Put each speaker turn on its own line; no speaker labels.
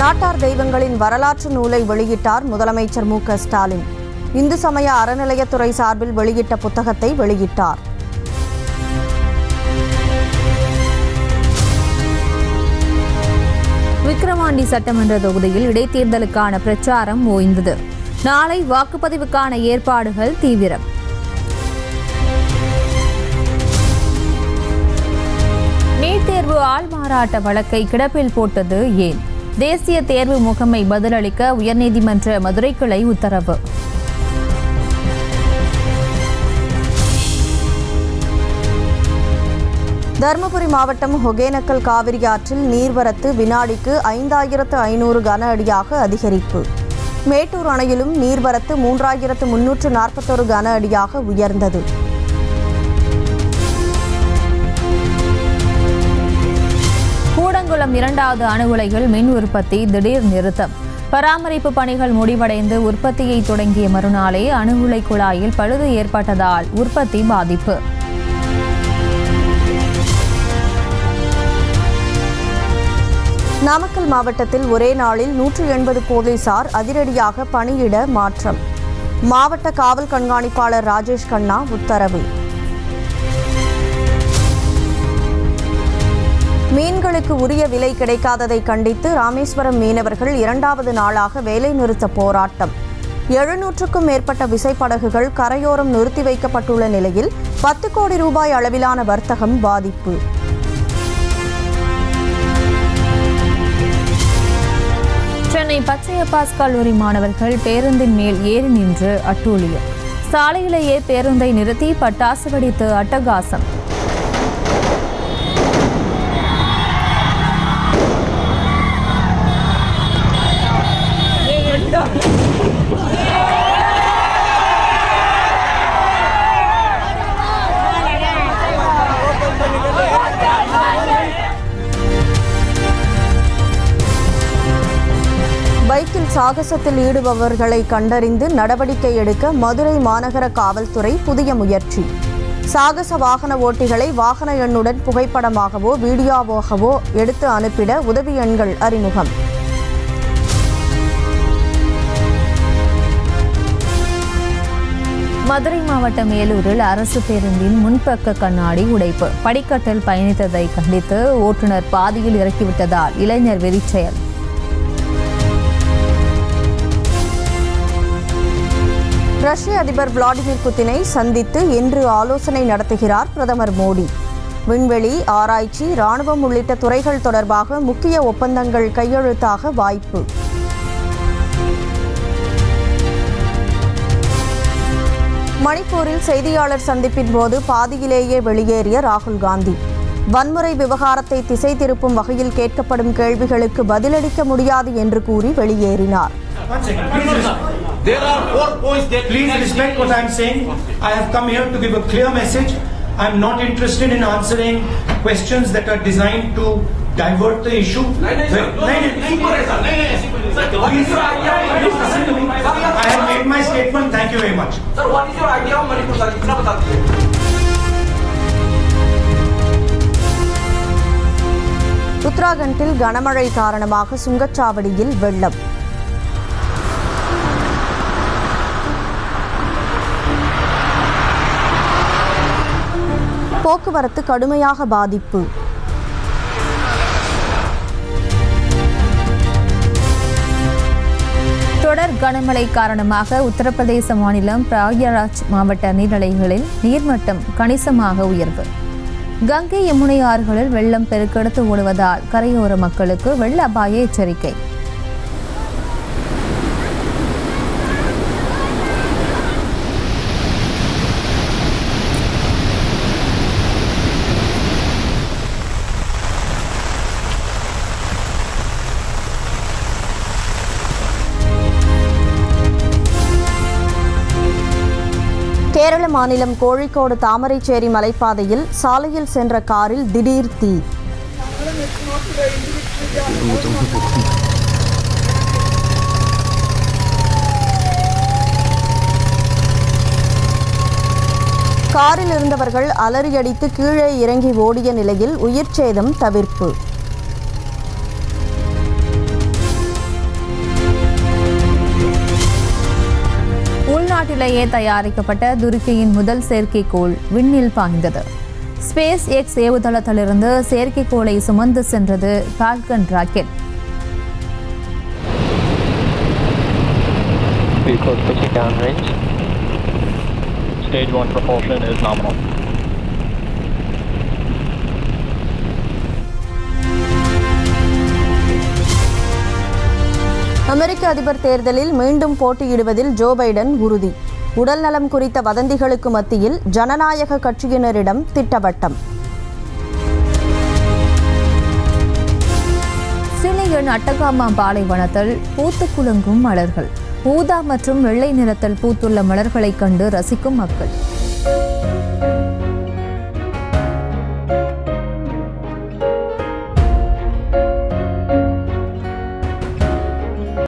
நாட்டார் தெய்வங்களின் வரலாற்று நூலை வெளியிட்டார் முதலமைச்சர் மு க ஸ்டாலின் இந்து சமய அறநிலையத்துறை சார்பில் வெளியிட்ட புத்தகத்தை வெளியிட்டார்
விக்கிரவாண்டி சட்டமன்ற தொகுதியில் இடைத்தேர்தலுக்கான பிரச்சாரம் ஓய்ந்தது நாளை வாக்குப்பதிவுக்கான ஏற்பாடுகள் தீவிரம் நீட் தேர்வு ஆள்மாறாட்ட வழக்கை கிடப்பில் போட்டது ஏன் தேசிய தேர்வு முகமை பதிலளிக்க உயர்நீதிமன்ற மதுரை கிளை உத்தரவு
தருமபுரி மாவட்டம் ஒகேனக்கல் காவிரி ஆற்றில் நீர்வரத்து வினாடிக்கு ஐந்தாயிரத்து ஐநூறு கன அடியாக அதிகரிப்பு மேட்டூர் அணையிலும் நீர்வரத்து மூன்றாயிரத்து முன்னூற்று நாற்பத்தொரு கன அடியாக உயர்ந்தது
கூடங்குளம் இரண்டாவது அணு உலையில் மின் உற்பத்தி திடீர் நிறுத்தம் பராமரிப்பு பணிகள் முடிவடைந்து உற்பத்தியை தொடங்கிய மறுநாளே அணு உலை குழாயில் பழுது ஏற்பட்டதால் உற்பத்தி பாதிப்பு
நாமக்கல் மாவட்டத்தில் ஒரே நாளில் நூற்று எண்பது போலீசார் அதிரடியாக பணியிட மாற்றம் மாவட்ட காவல் கண்காணிப்பாளர் ராஜேஷ் கண்ணா உத்தரவு மீன்களுக்கு உரிய விலை கிடைக்காததை கண்டித்து ராமேஸ்வரம் மீனவர்கள் இரண்டாவது நாளாக வேலைநிறுத்த போராட்டம் எழுநூற்றுக்கும் மேற்பட்ட விசைப்படகுகள் கரையோரம் நிறுத்தி வைக்கப்பட்டுள்ள நிலையில் பத்து கோடி ரூபாய் அளவிலான வர்த்தகம் பாதிப்பு
சென்னை பச்சையப்பாஸ் கல்லூரி மாணவர்கள் பேருந்தின் மேல் ஏறி நின்று அட்டூழியம் சாலையிலேயே பேருந்தை நிறுத்தி பட்டாசு வெடித்து அட்டகாசம்
பைக்கில் சாகசத்தில் ஈடுபவர்களை கண்டறிந்து நடவடிக்கை எடுக்க மதுரை மாநகர காவல்துறை புதிய முயற்சி சாகச வாகன ஓட்டிகளை வாகன எண்ணுடன் புகைப்படமாகவோ வீடியோவாகவோ எடுத்து அனுப்பிட உதவி எண்கள் அறிமுகம்
மதுரை மாவட்டம் மேலூரில் அரசு பேருந்தின் முன்பக்க கண்ணாடி உடைப்பு படிக்கட்டில் பயணித்ததை கண்டித்து ஓட்டுநர் பாதியில் இறக்கிவிட்டதால் இளைஞர் வெறிச்செயல்
ரஷ்ய அதிபர் விளாடிமிர் புட்டினை சந்தித்து இன்று ஆலோசனை நடத்துகிறார் பிரதமர் மோடி விண்வெளி ஆராய்ச்சி ராணுவம் உள்ளிட்ட துறைகள் தொடர்பாக முக்கிய ஒப்பந்தங்கள் கையெழுத்தாக வாய்ப்பு மணிப்பூரில் செய்தியாளர் சந்திப்பின் போது பாதியிலேயே வெளியேறிய ராகுல் காந்தி வன்முறை விவகாரத்தை திசை திருப்பும் வகையில் கேட்கப்படும் கேள்விகளுக்கு பதிலளிக்க முடியாது என்று கூறி வெளியேறினார்
One second, please. res-
There are four points that
Please respect what I'm saying. I have come here to give a clear message. I'm not interested in answering questions that are designed to divert the issue.
नहीं नहीं sir
नहीं, नहीं, नहीं.
super है sir नहीं नहीं super है sir what is your idea of
Please listen to me. I have made my statement. Thank you very much.
Sir what is your idea of Manipur sir इतना बता दीजिए
உத்தராகண்டில் கனமழை காரணமாக சுங்கச்சாவடியில் வெள்ளம் போக்குவரத்து கடுமையாக பாதிப்பு
தொடர் கனமழை காரணமாக உத்தரப்பிரதேச மாநிலம் பிரயாகராஜ் மாவட்ட நீர்நிலைகளில் நீர்மட்டம் கணிசமாக உயர்வு கங்கை யமுனை ஆறுகளில் வெள்ளம் பெருக்கெடுத்து ஓடுவதால் கரையோர மக்களுக்கு வெள்ள அபாய எச்சரிக்கை
கேரள மாநிலம் கோழிக்கோடு தாமரைச்சேரி மலைப்பாதையில் சாலையில் சென்ற காரில் திடீர் தீ காரில் இருந்தவர்கள் அலறியடித்து கீழே இறங்கி ஓடிய நிலையில் உயிர் சேதம் தவிர்ப்பு
உள்நாட்டிலேயே தயாரிக்கப்பட்ட துருக்கியின் முதல் செயற்கைக்கோள் விண்ணில் பாய்ந்தது ஸ்பேஸ் எக்ஸ் ஏவுதளத்திலிருந்து செயற்கைக்கோளை சுமந்து சென்றது Falcon rocket
Vehicle is pitching downrange. Stage 1 propulsion is nominal.
அமெரிக்க அதிபர் தேர்தலில் மீண்டும் போட்டியிடுவதில் ஜோ பைடன் உறுதி உடல்நலம் குறித்த வதந்திகளுக்கு மத்தியில் ஜனநாயக கட்சியினரிடம் திட்டவட்டம்
சிலியின் அட்டகாமா பாலைவனத்தில் பூத்து குலுங்கும் மலர்கள் ஊதா மற்றும் வெள்ளை நிறத்தில் பூத்துள்ள மலர்களைக் கண்டு ரசிக்கும் மக்கள்